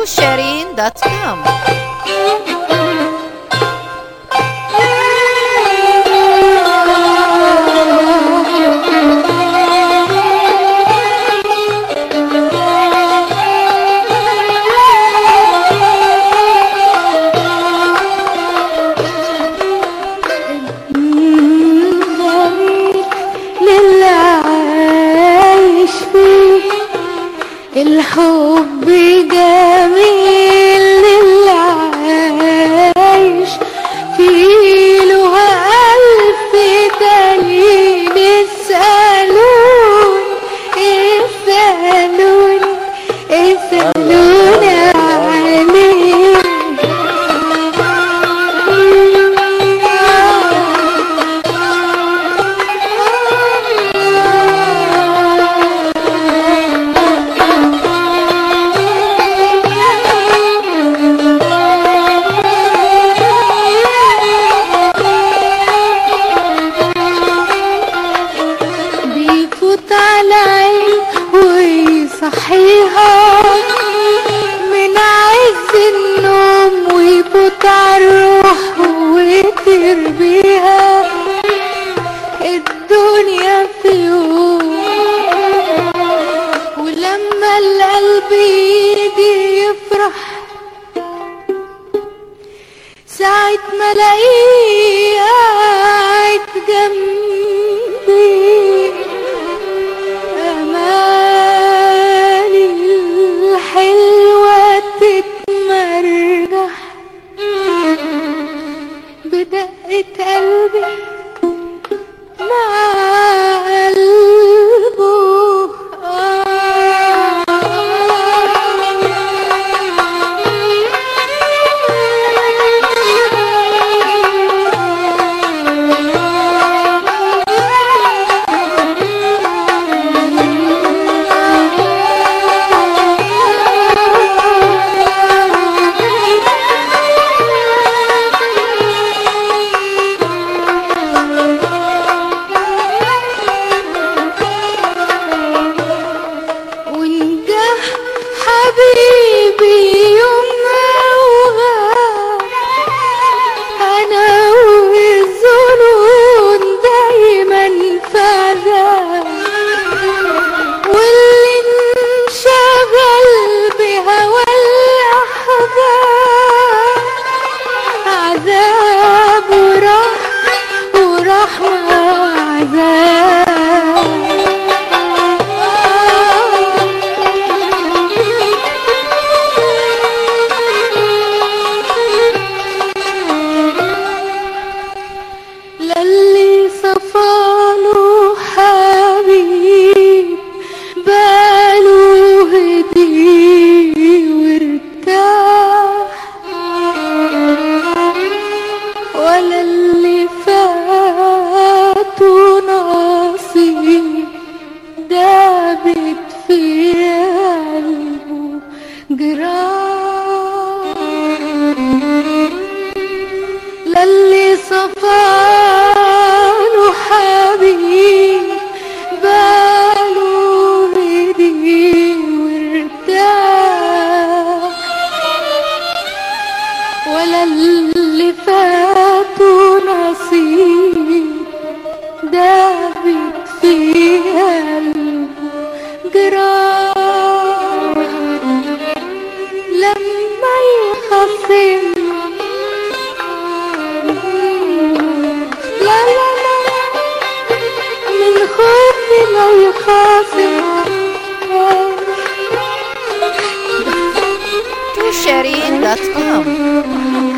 توشرين.com للي عايش فيه الحب جميل للي عايش فيه له ألف دليل اسألوني اسألوني اسألوني بيفوت على عين ويصحيها من عز النوم ويفوت على الروح ويطير بيها الدنيا في يوم ولما القلب يجي يفرح ساعة ما الاقيه قاعد جنبي امالي الحلوة تتمرجح بدقة قلبي مع قلبه ونجح حبيبي يوم وغاب انا والظنون دايما في عذاب واللي انشغل بهوى الاحباب عذاب وراح وراح للي صفاله حبيب باله هدي وارتاح ولا اللي فاتوا نصيب دابت في قلبه جراح للي صفاله حبيب باله هدي وارتاح ولا اللي فاتوا نصيب دابت في قلبه جراح لما يخصم لا لا لا من خوفي لا يخاصم توشرين.com